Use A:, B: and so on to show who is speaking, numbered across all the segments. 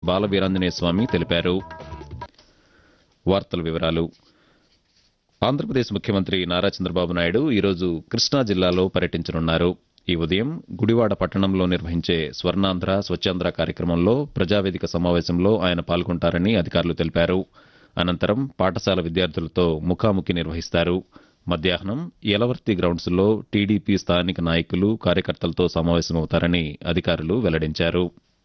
A: బాల వీరాంజనేయ స్వామి తెలిపారు వార్తల వివరాలు ఆంధ్రప్రదేశ్ ముఖ్యమంత్రి నారా చంద్రబాబు నాయుడు ఈరోజు కృష్ణా జిల్లాలో పర్యటించనున్నారు ఈ ఉదయం గుడివాడ పట్టణంలో నిర్వహించే స్వర్ణాంధ్ర స్వచ్ఛాంధ్ర కార్యక్రమంలో ప్రజావేదిక సమావేశంలో ఆయన పాల్గొంటారని అధికారులు తెలిపారు అనంతరం పాఠశాల విద్యార్థులతో ముఖాముఖి నిర్వహిస్తారు మధ్యాహ్నం యలవర్తి గ్రౌండ్స్లో టీడీపీ స్థానిక నాయకులు కార్యకర్తలతో సమావేశమవుతారని అధికారులు వెల్లడించారు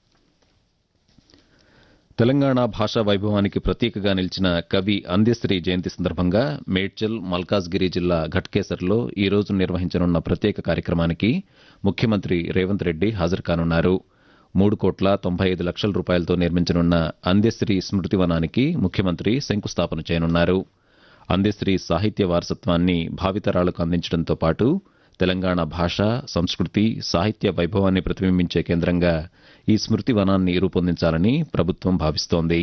A: తెలంగాణ భాషా వైభవానికి ప్రతీకగా నిలిచిన కవి అంద్యశ్రీ జయంతి సందర్భంగా మేడ్చల్ మల్కాజ్గిరి జిల్లా ఘట్కేసర్లో ఈ రోజు నిర్వహించనున్న ప్రత్యేక కార్యక్రమానికి ముఖ్యమంత్రి రేవంత్ రెడ్డి హాజరు కానున్నారు మూడు కోట్ల తొంభై ఐదు లక్షల రూపాయలతో నిర్మించనున్న అంద్యశ్రీ స్మృతివనానికి ముఖ్యమంత్రి శంకుస్థాపన చేయనున్నారు అంద్యశ్రీ సాహిత్య వారసత్వాన్ని భావితరాలకు అందించడంతో పాటు తెలంగాణ భాష సంస్కృతి సాహిత్య వైభవాన్ని ప్రతిబింబించే కేంద్రంగా ఈ స్మృతి వనాన్ని రూపొందించాలని ప్రభుత్వం భావిస్తోంది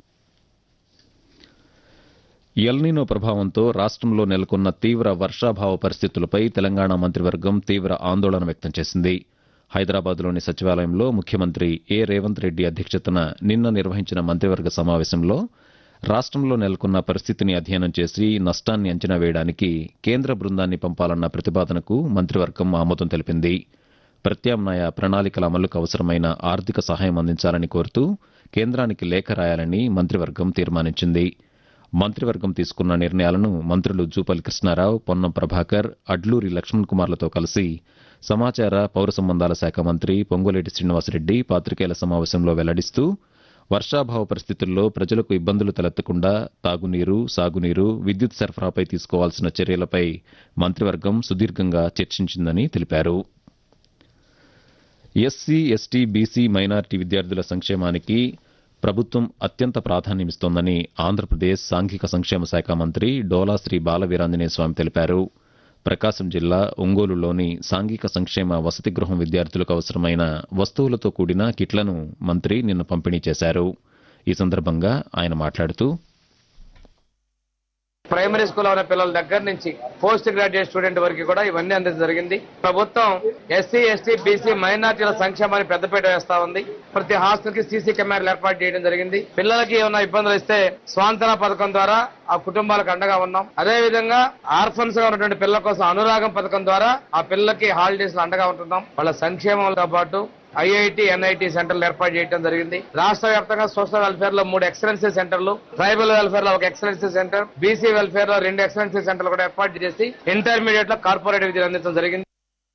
A: ఎల్నీనో ప్రభావంతో రాష్ట్రంలో నెలకొన్న తీవ్ర వర్షాభావ పరిస్థితులపై తెలంగాణ మంత్రివర్గం తీవ్ర ఆందోళన వ్యక్తం చేసింది హైదరాబాద్లోని సచివాలయంలో ముఖ్యమంత్రి ఏ రేవంత్ రెడ్డి అధ్యక్షతన నిన్న నిర్వహించిన మంత్రివర్గ సమావేశంలో రాష్ట్రంలో నెలకొన్న పరిస్థితిని అధ్యయనం చేసి నష్టాన్ని అంచనా వేయడానికి కేంద్ర బృందాన్ని పంపాలన్న ప్రతిపాదనకు మంత్రివర్గం ఆమోదం తెలిపింది ప్రత్యామ్నాయ ప్రణాళికల అమలుకు అవసరమైన ఆర్థిక సహాయం అందించాలని కోరుతూ కేంద్రానికి లేఖ రాయాలని మంత్రివర్గం తీర్మానించింది మంత్రివర్గం తీసుకున్న నిర్ణయాలను మంత్రులు జూపల్లి కృష్ణారావు పొన్నం ప్రభాకర్ అడ్లూరి లక్ష్మణ్ కుమార్లతో కలిసి సమాచార పౌర సంబంధాల శాఖ మంత్రి పొంగులేటి శ్రీనివాసరెడ్డి పాత్రికేయుల సమావేశంలో వెల్లడిస్తూ వర్షాభావ పరిస్థితుల్లో ప్రజలకు ఇబ్బందులు తలెత్తకుండా తాగునీరు సాగునీరు విద్యుత్ సరఫరాపై తీసుకోవాల్సిన చర్యలపై మంత్రివర్గం సుదీర్ఘంగా చర్చించిందని తెలిపారు ఎస్సీ ఎస్టీ బీసీ మైనారిటీ విద్యార్థుల సంక్షేమానికి ప్రభుత్వం అత్యంత ప్రాధాన్యమిస్తోందని ఆంధ్రప్రదేశ్ సాంఘిక సంక్షేమ శాఖ మంత్రి డోలా శ్రీ బాలవీరాంజనేయ స్వామి తెలిపారు ప్రకాశం జిల్లా ఒంగోలులోని సాంఘిక సంక్షేమ వసతి గృహం విద్యార్థులకు అవసరమైన వస్తువులతో కూడిన కిట్లను మంత్రి నిన్న పంపిణీ చేశారు ఈ సందర్భంగా ఆయన మాట్లాడుతూ
B: ప్రైమరీ స్కూల్ ఉన్న పిల్లల దగ్గర నుంచి పోస్ట్ గ్రాడ్యుయేట్ స్టూడెంట్ వరకు కూడా ఇవన్నీ అందించడం జరిగింది ప్రభుత్వం ఎస్సీ ఎస్టీ బీసీ మైనార్టీల సంక్షేమాన్ని పెద్దపీట వేస్తా ఉంది ప్రతి హాస్టల్ కి సీసీ కెమెరాలు ఏర్పాటు చేయడం జరిగింది పిల్లలకి ఏమైనా ఇబ్బందులు ఇస్తే స్వాంతన పథకం ద్వారా ఆ కుటుంబాలకు అండగా ఉన్నాం అదే విధంగా ఆర్ఫన్స్ గా ఉన్నటువంటి పిల్లల కోసం అనురాగం పథకం ద్వారా ఆ పిల్లలకి హాలిడేస్ లో అండగా ఉంటున్నాం వాళ్ళ సంక్షేమంతో పాటు ఐఐటి ఎన్ఐటి సెంటర్లు ఏర్పాటు చేయడం జరిగింది రాష్ట్ర వ్యాప్తంగా సోషల్ వెల్ఫేర్ లో మూడు ఎక్సలెన్సీ సెంటర్లు ట్రైబల్ వెల్ఫేర్ లో ఒక ఎక్సలెన్సీ సెంటర్ బీసీ వెల్ఫేర్ లో రెండు ఎక్సలెన్సీ సెంటర్లు కూడా ఏర్పాటు చేసి ఇంటర్మీడియట్ లో కార్పొరేట్ విద్యను అందించడం జరిగింది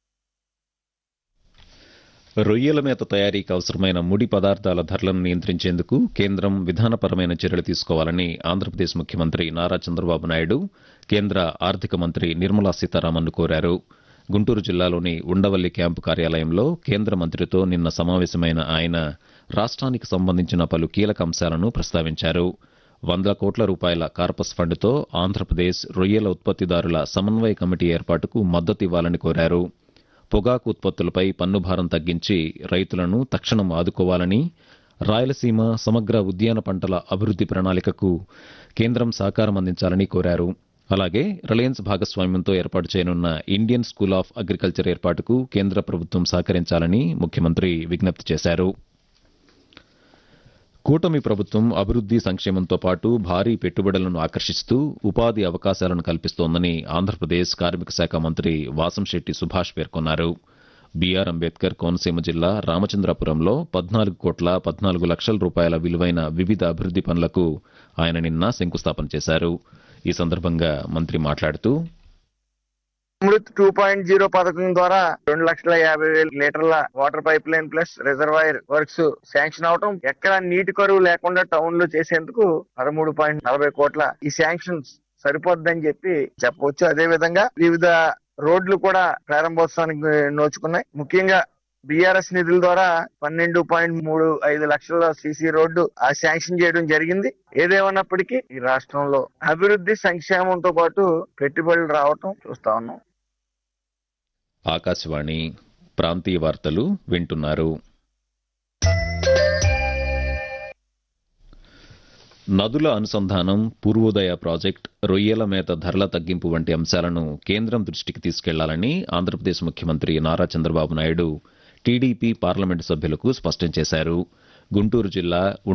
A: రొయ్యల మేత తయారీకి అవసరమైన ముడి పదార్థాల ధరలను నియంత్రించేందుకు కేంద్రం విధానపరమైన చర్యలు తీసుకోవాలని ఆంధ్రప్రదేశ్ ముఖ్యమంత్రి నారా చంద్రబాబు నాయుడు కేంద్ర ఆర్థిక మంత్రి నిర్మలా సీతారామన్ను కోరారు గుంటూరు జిల్లాలోని ఉండవల్లి క్యాంపు కార్యాలయంలో కేంద్ర మంత్రితో నిన్న సమావేశమైన ఆయన రాష్ట్రానికి సంబంధించిన పలు కీలక అంశాలను ప్రస్తావించారు వందల కోట్ల రూపాయల కార్పస్ ఫండ్తో ఆంధ్రప్రదేశ్ రొయ్యల ఉత్పత్తిదారుల సమన్వయ కమిటీ ఏర్పాటుకు మద్దతు ఇవ్వాలని కోరారు పొగాకు ఉత్పత్తులపై పన్ను భారం తగ్గించి రైతులను తక్షణం ఆదుకోవాలని రాయలసీమ సమగ్ర ఉద్యాన పంటల అభివృద్ది ప్రణాళికకు కేంద్రం సహకారం అందించాలని కోరారు అలాగే రిలయన్స్ భాగస్వామ్యంతో ఏర్పాటు చేయనున్న ఇండియన్ స్కూల్ ఆఫ్ అగ్రికల్చర్ ఏర్పాటుకు కేంద్ర ప్రభుత్వం సహకరించాలని ముఖ్యమంత్రి విజ్ఞప్తి చేశారు కూటమి ప్రభుత్వం అభివృద్ది సంక్షేమంతో పాటు భారీ పెట్టుబడులను ఆకర్షిస్తూ ఉపాధి అవకాశాలను కల్పిస్తోందని ఆంధ్రప్రదేశ్ కార్మిక శాఖ మంత్రి వాసంశెట్టి సుభాష్ పేర్కొన్నారు బీఆర్ అంబేద్కర్ కోనసీమ జిల్లా రామచంద్రపురంలో పద్నాలుగు కోట్ల పద్నాలుగు లక్షల రూపాయల విలువైన వివిధ అభివృద్ది పనులకు ఆయన నిన్న శంకుస్థాపన చేశారు ఈ సందర్భంగా మంత్రి మాట్లాడుతూ
C: అమృత్ టూ పాయింట్ జీరో పథకం ద్వారా రెండు లక్షల యాభై వేల లీటర్ల water pipeline plus reservoir works sanction అవటం ఎక్కడ నీటి కరువు లేకుండా టౌన్ లో చేసేందుకు పదమూడు పాయింట్ నలభై కోట్ల ఈ శాంక్షన్స్ సరిపోద్దని చెప్పి చెప్పవచ్చు అదే విధంగా వివిధ రోడ్లు కూడా ప్రారంభోత్సవానికి నోచుకున్నాయి ముఖ్యంగా బీఆర్ఎస్ నిధుల ద్వారా పన్నెండు పాయింట్ మూడు ఐదు లక్షల సీసీ రోడ్డు ఆ శాంక్షన్ చేయడం జరిగింది ఏదేమన్నప్పటికీ ఈ రాష్ట్రంలో అభివృద్ధి సంక్షేమంతో పాటు పెట్టుబడులు రావటం చూస్తా ఉన్నాం
A: ఆకాశవాణి ప్రాంతీయ వార్తలు వింటున్నారు నదుల అనుసంధానం పూర్వోదయ ప్రాజెక్ట్ రొయ్యల మేత ధరల తగ్గింపు వంటి అంశాలను కేంద్రం దృష్టికి తీసుకెళ్లాలని ఆంధ్రప్రదేశ్ ముఖ్యమంత్రి నారా చంద్రబాబు నాయుడు టీడీపీ పార్లమెంటు సభ్యులకు స్పష్టం చేశారు గుంటూరు జిల్లా